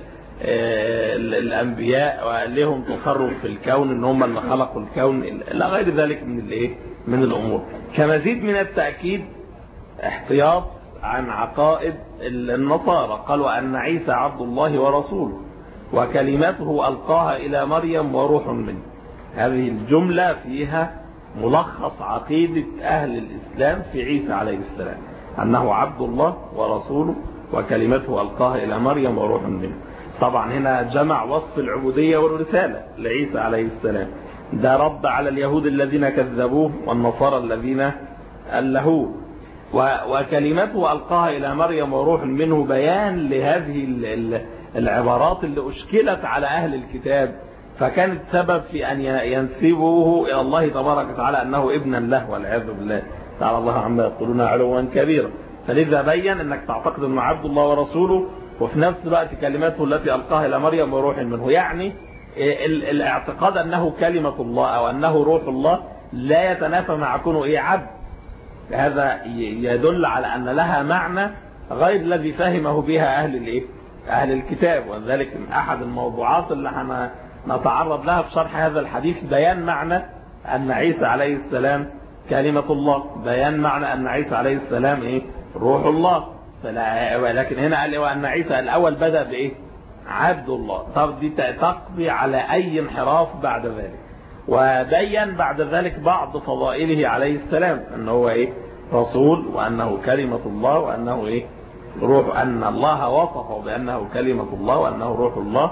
الأنبياء لهم تصرف في الكون ان هم اللي خلقوا الكون لا غير ذلك من الايه من الأمور كمزيد من التأكيد احتياط عن عقائد النصارى قالوا أن عيسى عبد الله ورسوله وكلمته ألقاها إلى مريم وروح منه هذه الجملة فيها ملخص عقيدة أهل الإسلام في عيسى عليه السلام أنه عبد الله ورسوله وكلمته ألقاها إلى مريم وروح منه طبعا هنا جمع وصف العبودية والرسالة لعيسى عليه السلام ده رد على اليهود الذين كذبوه والنصارى الذين ألهوه وكلمته ألقاها إلى مريم وروح منه بيان لهذه العبارات اللي أشكلت على أهل الكتاب فكانت سبب في أن ينسبوه إلى الله تبارك وتعالى أنه ابنا له والعياذ بالله تعالى الله عما يقولون علوا كبيرا فلذا بين أنك تعتقد أنه عبد الله ورسوله وفي نفس الوقت كلماته التي ألقاها إلى مريم وروح منه يعني الاعتقاد أنه كلمة الله أو أنه روح الله لا يتنافى مع كونه إيه عبد هذا يدل على أن لها معنى غير الذي فهمه بها أهل الإيه؟ أهل الكتاب وذلك من أحد الموضوعات اللي نتعرض لها في شرح هذا الحديث بيان معنى أن عيسى عليه السلام كلمة الله بيان معنى أن عيسى عليه السلام إيه روح الله فلا ولكن هنا قال وأن عيسى الأول بدأ بإيه عبد الله طب دي تقضي على أي انحراف بعد ذلك وبين بعد ذلك بعض فضائله عليه السلام أنه هو إيه رسول وأنه كلمة الله وأنه إيه روح أن الله وصفه بأنه كلمة الله وأنه روح الله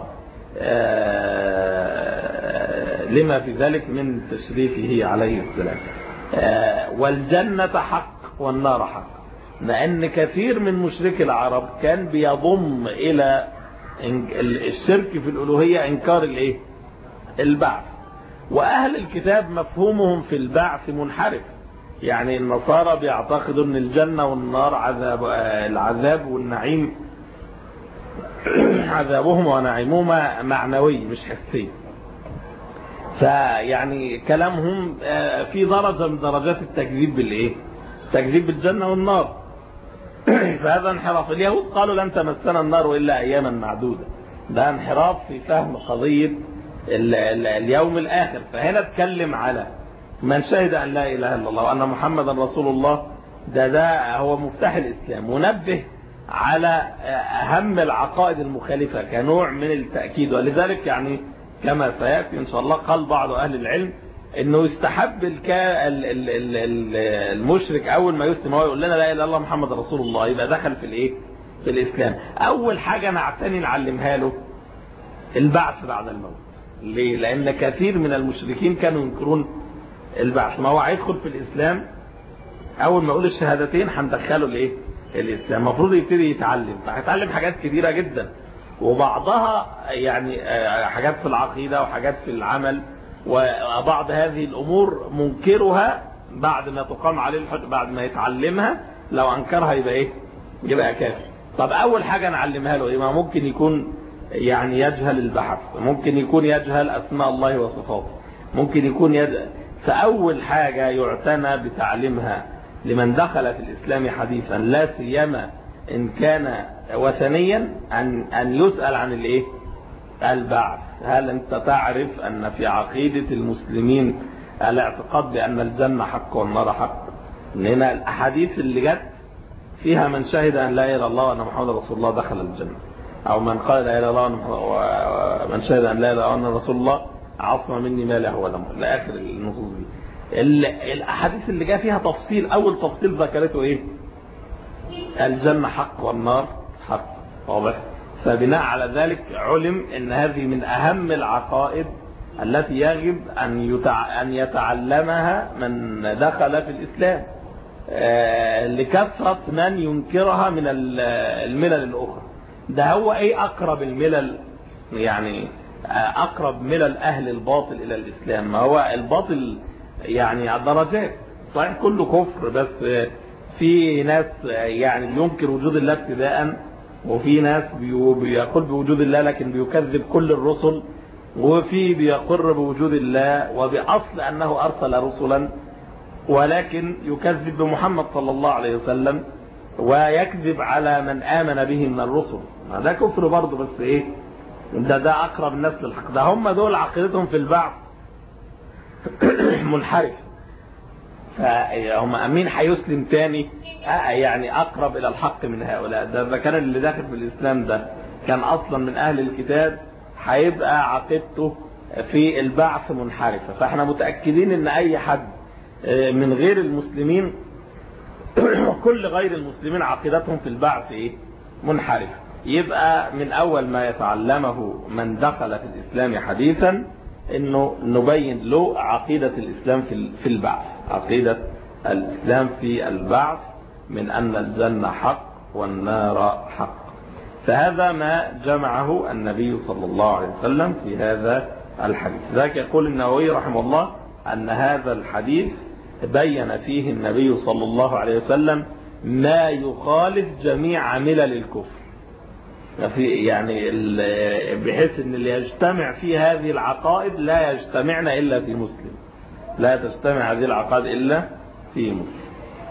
لما في ذلك من تشريفه عليه السلام والجنة حق والنار حق لأن كثير من مشركي العرب كان بيضم إلى الشرك في الألوهية إنكار الإيه؟ البعث وأهل الكتاب مفهومهم في البعث منحرف يعني النصارى بيعتقدوا ان الجنة والنار عذاب العذاب والنعيم عذابهم ونعيمهما معنوي مش حسي فيعني كلامهم في درجة من درجات التكذيب بالايه تكذيب بالجنة والنار فهذا انحراف اليهود قالوا لن تمسنا النار إلا أياما معدودة ده انحراف في فهم قضية اليوم الآخر فهنا اتكلم على من شهد أن لا إله إلا الله وأن محمدا رسول الله ده ده هو مفتاح الإسلام ونبه على أهم العقائد المخالفة كنوع من التأكيد ولذلك يعني كما سيأتي إن شاء الله قال بعض أهل العلم انه يستحب الكا المشرك اول ما يسلم هو يقول لنا لا اله الا الله محمد رسول الله يبقى دخل في الايه في الاسلام اول حاجه نعتني نعلمها له البعث بعد الموت ليه لان كثير من المشركين كانوا ينكرون البعث ما هو هيدخل في الاسلام اول ما يقول الشهادتين هندخله الايه الاسلام المفروض يبتدي يتعلم فهيتعلم حاجات كثيره جدا وبعضها يعني حاجات في العقيده وحاجات في العمل وبعض هذه الأمور منكرها بعد ما تقام عليه الحج بعد ما يتعلمها لو أنكرها يبقى إيه يبقى كافر طب أول حاجة نعلمها له إيه ما ممكن يكون يعني يجهل البحث ممكن يكون يجهل أسماء الله وصفاته ممكن يكون يجهل فأول حاجة يعتنى بتعليمها لمن دخل في الإسلام حديثا لا سيما إن كان وثنيا أن أن يسأل عن الإيه البعث هل أنت تعرف أن في عقيدة المسلمين الاعتقاد بأن الجنة حق والنار حق من هنا الأحاديث اللي جت فيها من شهد أن لا إله إلا الله وأن محمد رسول الله دخل الجنة أو من قال لا إله إلا الله ومن شهد أن لا إله إلا الله وأن رسول الله عصم مني ماله ولا لآخر النصوص دي الأحاديث اللي جاء فيها تفصيل أول تفصيل ذكرته إيه الجنة حق والنار حق واضح فبناء على ذلك علم ان هذه من اهم العقائد التي يجب ان يتع... ان يتعلمها من دخل في الاسلام لكثرة من ينكرها من الملل الاخرى ده هو ايه اقرب الملل يعني اقرب ملل اهل الباطل الى الاسلام ما هو الباطل يعني درجات صحيح كله كفر بس في ناس يعني بينكر وجود الله ابتداء وفي ناس بيقول بوجود الله لكن بيكذب كل الرسل وفي بيقر بوجود الله وبأصل أنه أرسل رسلا ولكن يكذب بمحمد صلى الله عليه وسلم ويكذب على من آمن به من الرسل ده كفر برضه بس إيه ده ده أقرب الناس للحق ده هم دول عقيدتهم في البعث منحرف فهم مين هيسلم تاني يعني اقرب الى الحق من هؤلاء ده اذا كان اللي داخل في الاسلام ده كان اصلا من اهل الكتاب هيبقى عقيدته في البعث منحرفه فاحنا متاكدين ان اي حد من غير المسلمين وكل غير المسلمين عقيدتهم في البعث ايه منحرفه يبقى من اول ما يتعلمه من دخل في الاسلام حديثا انه نبين له عقيدة الاسلام في في البعث عقيدة الاسلام في البعث من ان الجنة حق والنار حق فهذا ما جمعه النبي صلى الله عليه وسلم في هذا الحديث ذاك يقول النووي رحمه الله ان هذا الحديث بين فيه النبي صلى الله عليه وسلم ما يخالف جميع ملل الكفر في يعني بحيث ان اللي يجتمع في هذه العقائد لا يجتمعن الا في مسلم لا تجتمع هذه العقائد الا في مسلم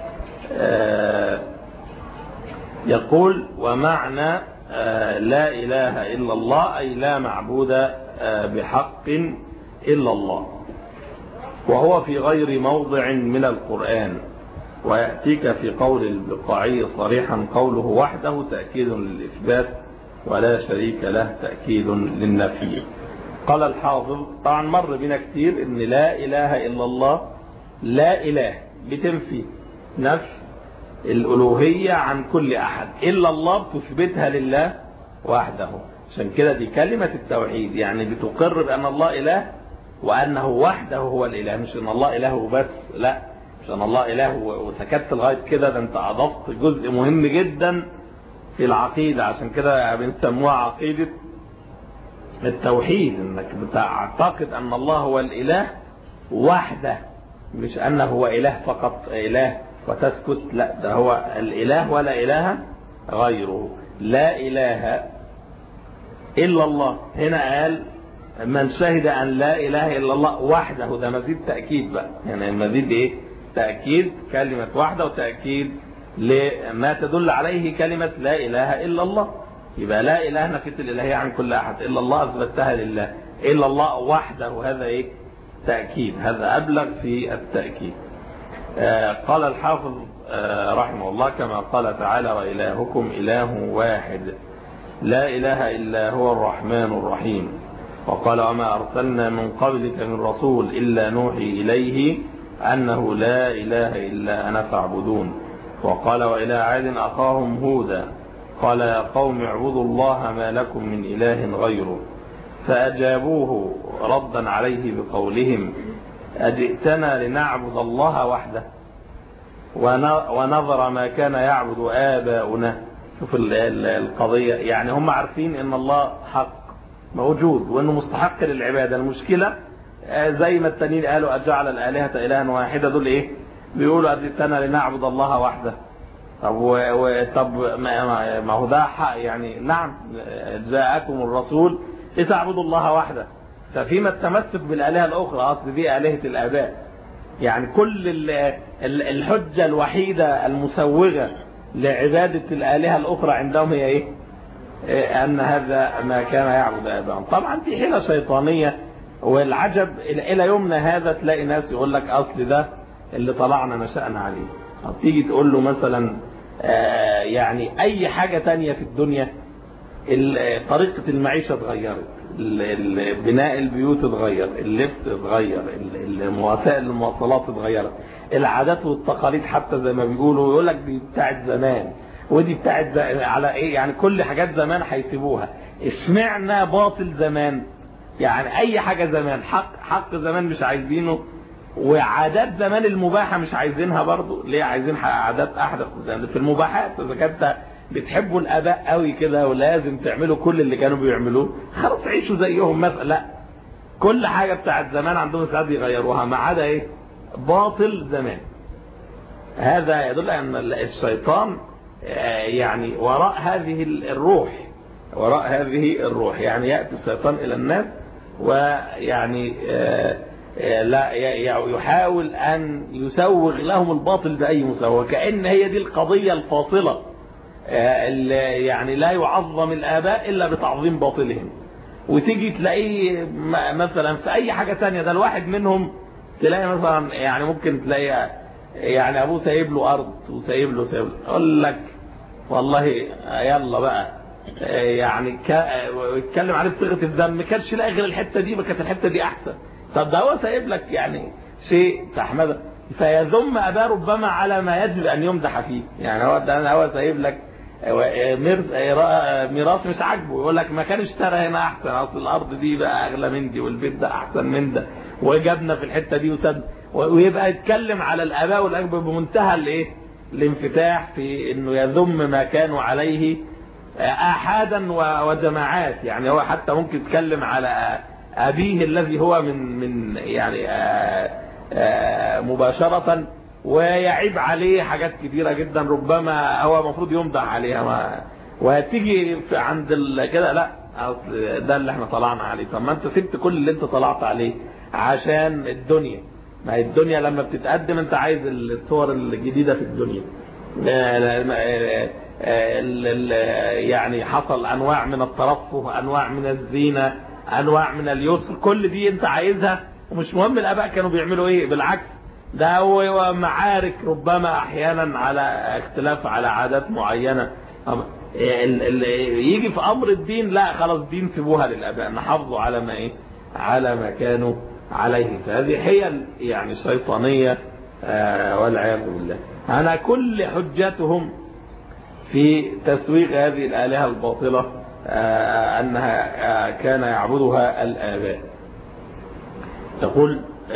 يقول ومعنى لا اله الا الله اي لا معبود بحق الا الله وهو في غير موضع من القرآن ويأتيك في قول البقاعي صريحا قوله وحده تأكيد للإثبات ولا شريك له تأكيد للنفي قال الحافظ طبعا مر بنا كتير ان لا اله الا الله لا اله بتنفي نفي الالوهية عن كل احد الا الله بتثبتها لله وحده عشان كده دي كلمة التوحيد يعني بتقر بان الله اله وانه وحده هو الاله مش ان الله اله وبس لا مش ان الله اله وسكت لغاية كده ده انت اضفت جزء مهم جدا في العقيدة عشان كده بنسموها عقيدة التوحيد انك بتعتقد ان الله هو الاله وحده مش انه هو اله فقط اله وتسكت لا ده هو الاله ولا اله غيره لا اله الا الله هنا قال من شهد ان لا اله الا الله وحده ده مزيد تاكيد بقى يعني مزيد ايه تاكيد كلمه وحده وتاكيد لما تدل عليه كلمه لا اله الا الله يبقى لا إله نفيت الإلهية عن كل أحد إلا الله أثبتها لله إلا الله وحده هذا إيه تأكيد هذا أبلغ في التأكيد آه قال الحافظ آه رحمه الله كما قال تعالى وإلهكم إله واحد لا إله إلا هو الرحمن الرحيم وقال وما أرسلنا من قبلك من رسول إلا نوحي إليه أنه لا إله إلا أنا فاعبدون وقال وإلى عاد أخاهم هودا قال يا قوم اعبدوا الله ما لكم من إله غيره فأجابوه ردا عليه بقولهم أجئتنا لنعبد الله وحده ونظر ما كان يعبد آباؤنا شوف القضية يعني هم عارفين ان الله حق موجود وانه مستحق للعبادة المشكلة زي ما التانيين قالوا أجعل الآلهة إلها واحدة دول إيه بيقولوا أجئتنا لنعبد الله وحده طب و... و... طب ما... ما هو ده حق يعني نعم جاءكم الرسول لتعبدوا الله وحده ففيما التمسك بالآلهة الأخرى أصل دي آلهة الآباء يعني كل ال... الحجة الوحيدة المسوغة لعبادة الآلهة الأخرى عندهم هي إيه؟ أن هذا ما كان يعبد آباءهم طبعا دي حيلة شيطانية والعجب إلى يومنا هذا تلاقي ناس يقول لك أصل ده اللي طلعنا نشأنا عليه طب تيجي تقول له مثلا يعني اي حاجة تانية في الدنيا طريقة المعيشة اتغيرت بناء البيوت اتغير اللبس اتغير وسائل المواصلات اتغيرت العادات والتقاليد حتى زي ما بيقولوا يقول لك دي بتاعت زمان ودي بتاعت على ايه يعني كل حاجات زمان هيسيبوها اشمعنا باطل زمان يعني اي حاجة زمان حق حق زمان مش عايزينه وعادات زمان المباحة مش عايزينها برضو ليه عايزين عادات احدث في المباحات اذا كنت بتحبوا الاباء قوي كده ولازم تعملوا كل اللي كانوا بيعملوه خلاص عيشوا زيهم مثلا لا كل حاجة بتاعت زمان عندهم ساعات يغيروها ما عدا ايه باطل زمان هذا يدل ان الشيطان يعني وراء هذه الروح وراء هذه الروح يعني يأتي الشيطان الى الناس ويعني لا يحاول أن يسوغ لهم الباطل بأي مساواة كأن هي دي القضية الفاصلة يعني لا يعظم الآباء إلا بتعظيم باطلهم وتيجي تلاقيه مثلا في أي حاجة تانية ده الواحد منهم تلاقي مثلا يعني ممكن تلاقي يعني أبوه سايب له أرض وسايب له سايب له أقول لك والله يلا بقى يعني يتكلم عليه بصيغه الذم ما كانش لاقي غير الحته دي ما كانت الحته دي احسن طب ده هو سايب لك يعني شيء تحمده فيذم اباه ربما على ما يجب ان يمدح فيه يعني هو ده هو سايب لك ميراث مش عاجبه يقول لك ما كان اشترى هنا احسن اصل الارض دي بقى اغلى من دي والبيت ده احسن من ده وجابنا في الحته دي وسد ويبقى يتكلم على الاباء والاجباء بمنتهى الايه الانفتاح في انه يذم ما كانوا عليه احادا وجماعات يعني هو حتى ممكن يتكلم على ابيه الذي هو من من يعني مباشرة ويعيب عليه حاجات كثيرة جدا ربما هو المفروض يمدح عليها ما وهتيجي عند كده لا ده اللي احنا طلعنا عليه طب ما انت سبت كل اللي انت طلعت عليه عشان الدنيا ما هي الدنيا لما بتتقدم انت عايز الصور الجديدة في الدنيا يعني حصل انواع من الترفه انواع من الزينة انواع من اليسر كل دي انت عايزها ومش مهم الاباء كانوا بيعملوا ايه بالعكس ده هو معارك ربما احيانا على اختلاف على عادات معينة يجي في امر الدين لا خلاص الدين سيبوها للاباء نحافظوا على ما ايه على ما كانوا عليه فهذه حيل يعني شيطانية والعياذ بالله أنا كل حجتهم في تسويق هذه الآلهة الباطلة أنها كان يعبدها الآباء تقول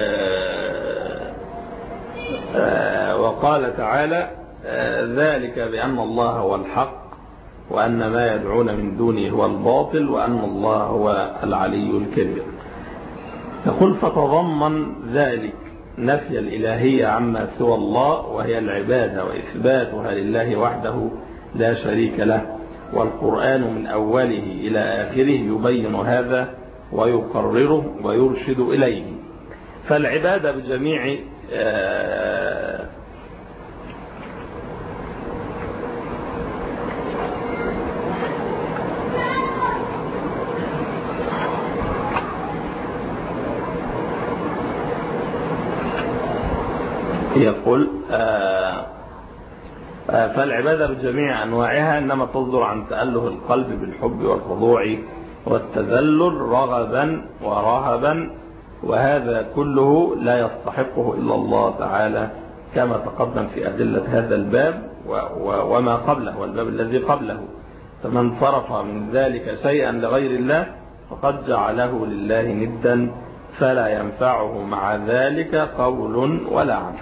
وقال تعالى ذلك بأن الله هو الحق وأن ما يدعون من دونه هو الباطل وأن الله هو العلي الكبير يقول فتضمن ذلك نفي الإلهية عما سوى الله وهي العبادة وإثباتها لله وحده لا شريك له والقرآن من أوله إلى آخره يبين هذا ويقرره ويرشد إليه فالعبادة بجميع يقول فالعبادة بجميع أنواعها إنما تصدر عن تأله القلب بالحب والخضوع والتذلل رغبا ورهبا وهذا كله لا يستحقه إلا الله تعالى كما تقدم في أدلة هذا الباب وما قبله والباب الذي قبله فمن صرف من ذلك شيئا لغير الله فقد جعله لله ندا فلا ينفعه مع ذلك قول ولا عمل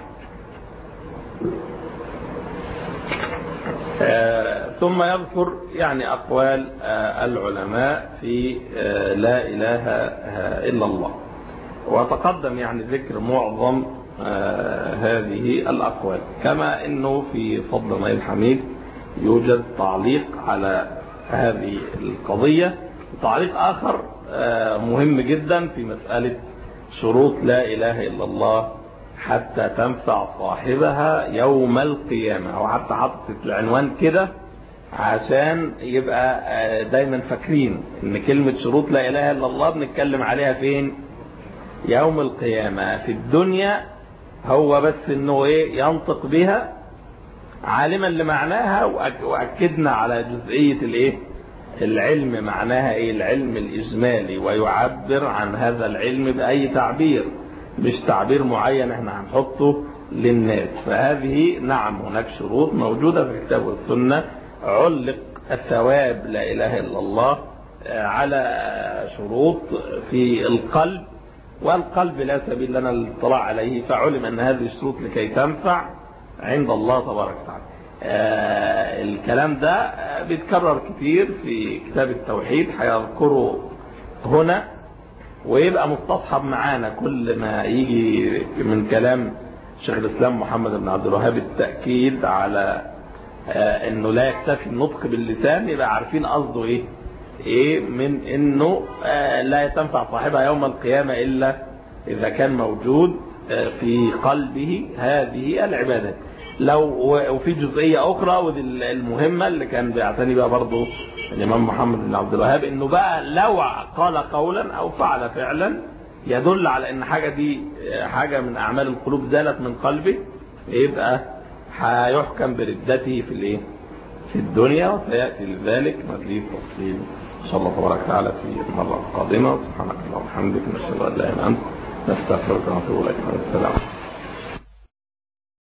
آه ثم يذكر يعني أقوال آه العلماء في آه لا إله إلا الله وتقدم يعني ذكر معظم هذه الأقوال كما أنه في فضل ماء الحميد يوجد تعليق على هذه القضية تعليق آخر مهم جدا في مسألة شروط لا إله إلا الله حتى تنفع صاحبها يوم القيامة أو حتى حطت العنوان كده عشان يبقى دايما فاكرين ان كلمة شروط لا اله الا الله بنتكلم عليها فين يوم القيامة في الدنيا هو بس انه ايه ينطق بها عالما لمعناها واكدنا على جزئية الايه العلم معناها ايه العلم الاجمالي ويعبر عن هذا العلم باي تعبير مش تعبير معين احنا هنحطه للناس فهذه نعم هناك شروط موجودة في الكتاب والسنة علق الثواب لا إله إلا الله على شروط في القلب والقلب لا سبيل لنا الاطلاع عليه فعلم أن هذه الشروط لكي تنفع عند الله تبارك وتعالى الكلام ده بيتكرر كتير في كتاب التوحيد هيذكره هنا ويبقى مستصحب معانا كل ما يجي من كلام شيخ الإسلام محمد بن عبد الوهاب التأكيد على آه انه لا يكتفي النطق باللسان يبقى عارفين قصده ايه ايه من انه آه لا تنفع صاحبها يوم القيامة الا اذا كان موجود آه في قلبه هذه العبادات لو وفي جزئية اخرى ودي المهمة اللي كان بيعتني بها برضه الامام محمد بن عبد الوهاب انه بقى لو قال قولا او فعل فعلا يدل على ان حاجة دي حاجة من اعمال القلوب زالت من قلبه يبقى هيحكم بردته في الايه في الدنيا وسياتي لذلك مزيد تفصيل ان شاء الله تبارك وتعالى في المره القادمه سبحانك اللهم وبحمدك نشهد ان لا اله الا انت نستغفرك ونتوب اليك والسلام